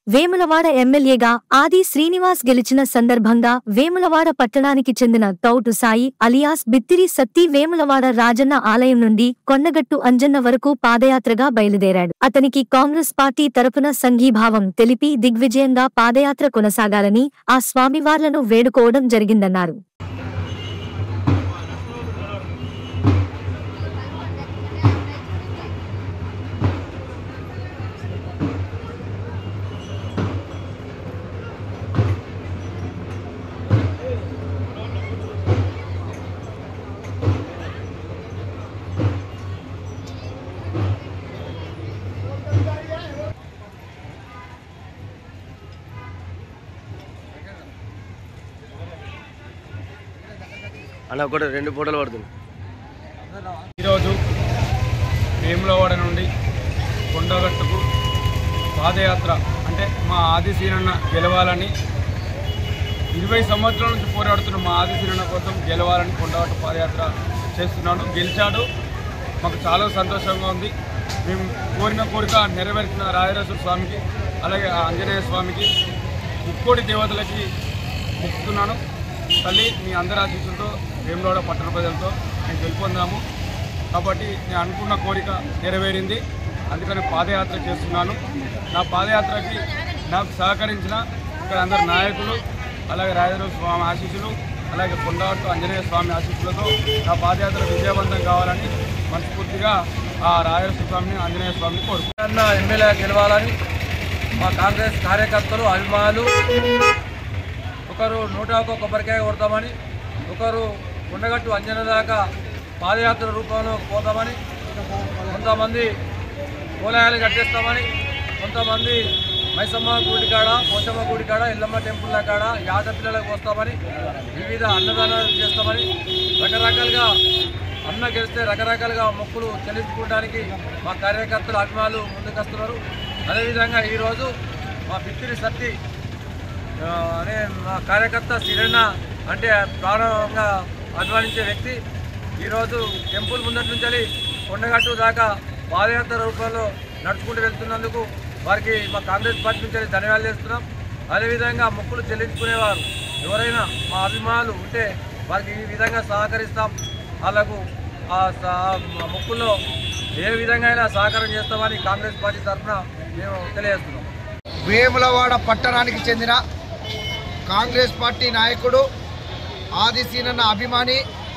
వేములవాడ ఎమ్మెల్యేగా ఆది శ్రీనివాస్ గెలిచిన సందర్భంగా వేములవాడ పట్టణానికి చెందిన తౌటు సాయి అలియాస్ బిత్తిరి సత్తి వేములవాడ రాజన్న ఆలయం నుండి కొండగట్టు అంజన్న వరకు పాదయాత్రగా బయలుదేరాడు అతనికి కాంగ్రెస్ పార్టీ తరపున సంఘీభావం తెలిపి దిగ్విజయంగా పాదయాత్ర కొనసాగాలని ఆ స్వామివార్లను వేడుకోవడం జరిగిందన్నారు అన్న ఒకటి రెండు ఫోటోలు పడుతుంది ఈరోజు వేములవాడ నుండి కొండగట్టుకు పాదయాత్ర అంటే మా ఆదిశీనన్న గెలవాలని ఇరవై సంవత్సరాల నుంచి పోరాడుతున్న మా ఆదిశీనన్న కోసం గెలవాలని కొండగట్టు పాదయాత్ర చేస్తున్నాను గెలిచాడు మాకు చాలా సంతోషంగా ఉంది మేము కోరిన కోరిక నెరవేర్చిన రాజరాజేశ్వర స్వామికి అలాగే ఆ ఆంజనేయ స్వామికి ముక్కోటి దేవతలకి మొక్కుతున్నాను తల్లి మీ అందరి ఆశీస్సులతో వేములవాడ పట్టణ ప్రజలతో మేము గెలుపొందాము కాబట్టి నేను అనుకున్న కోరిక నెరవేరింది అందుకని పాదయాత్ర చేస్తున్నాను నా పాదయాత్రకి నాకు సహకరించిన ఇక్కడ అందరు నాయకులు అలాగే రాజరాజ స్వామి ఆశీస్సులు అలాగే కొండగట్టు ఆంజనేయ స్వామి ఆశీస్సులతో నా పాదయాత్ర విజయవంతం కావాలని మనస్ఫూర్తిగా ఆ రాజరాజ స్వామిని ఆంజనేయ స్వామిని కోరుకుంటున్నాను ఎమ్మెల్యే గెలవాలని మా కాంగ్రెస్ కార్యకర్తలు అభిమానులు ఒకరు నూట ఒక్క కొబ్బరికాయ కొడతామని ఒకరు ఉండగట్టు అంజన దాకా పాదయాత్ర రూపంలో పోతామని కొంతమంది కోలాయాలు కట్టేస్తామని కొంతమంది మైసమ్మ గుడి కాడ పోచమ్మ గుడి కాడ ఎల్లమ్మ టెంపుల్ల కాడ యాద పిల్లలకు వస్తామని వివిధ అన్నదానాలు చేస్తామని రకరకాలుగా అన్న గెలిస్తే రకరకాలుగా మొక్కులు చెల్లించుకోవడానికి మా కార్యకర్తలు అభిమానులు ముందుకొస్తున్నారు అదేవిధంగా ఈరోజు మా బిత్తిరి సత్తి ఆ, అనే మా కార్యకర్త సిరణ అంటే ప్రాణంగా అభిమానించే వ్యక్తి ఈరోజు టెంపుల్ ముందటి నుంచి కొండగట్టు దాకా పాదయాత్ర రూపంలో నడుచుకుంటూ వెళ్తున్నందుకు వారికి మా కాంగ్రెస్ పార్టీ నుంచి ధన్యవాదాలు చేస్తున్నాం అదేవిధంగా మొక్కులు చెల్లించుకునేవారు ఎవరైనా మా అభిమానులు ఉంటే వారికి ఈ విధంగా సహకరిస్తాం వాళ్ళకు ఆ స- ఆ మొక్కుల్లో ఏ విధంగా అయినా సహకారం చేస్తామని కాంగ్రెస్ పార్టీ తరఫున మేము తెలియజేస్తున్నాం వేములవాడ పట్టణానికి చెందిన కాంగ్రెస్ పార్టీ నాయకుడు ఆదిశీనన్న అభిమాని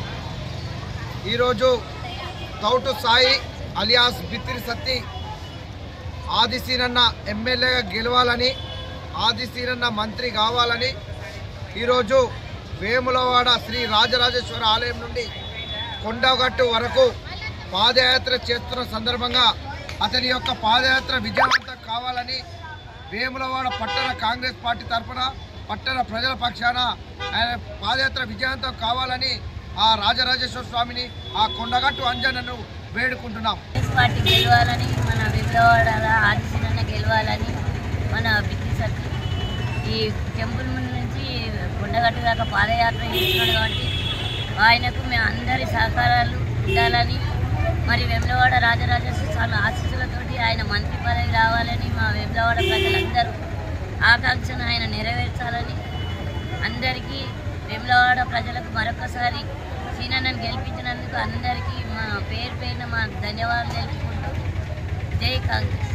ఈరోజు తౌటు సాయి అలియాస్ బిత్తిరి సత్తి ఆదిశీనన్న ఎమ్మెల్యేగా గెలవాలని ఆదిశీనన్న మంత్రి కావాలని ఈరోజు వేములవాడ శ్రీ రాజరాజేశ్వర ఆలయం నుండి కొండగట్టు వరకు పాదయాత్ర చేస్తున్న సందర్భంగా అతని యొక్క పాదయాత్ర విజయవంతం కావాలని వేములవాడ పట్టణ కాంగ్రెస్ పార్టీ తరఫున పట్టణ ప్రజల పక్షాన ఆయన పాదయాత్ర విజయవంతం కావాలని ఆ రాజరాజేశ్వర స్వామిని ఆ కొండగట్టు అంజనను వేడుకుంటున్నాం కాంగ్రెస్ పార్టీ గెలవాలని మన విజయవాడ ఆదిశీలన గెలవాలని మన బిగ్గి సత్తి ఈ టెంపుల్ ముందు నుంచి కొండగట్టు దాకా పాదయాత్ర చేస్తున్నాడు కాబట్టి ఆయనకు మేము అందరి సహకారాలు ఉండాలని మరి వెమ్లవాడ రాజరాజేశ్వర స్వామి ఆశీస్సులతోటి ఆయన మంత్రి పదవి రావాలని మా వెమ్లవాడ ప్రజలందరూ ఆకాంక్షను ఆయన నెరవేర్చాలని అందరికీ వెమ్లవాడ ప్రజలకు మరొకసారి సీనన్నను గెలిపించినందుకు అందరికీ మా పేరు పేరున మా ధన్యవాదాలు తెలుపుకుంటూ జై కాంగ్రెస్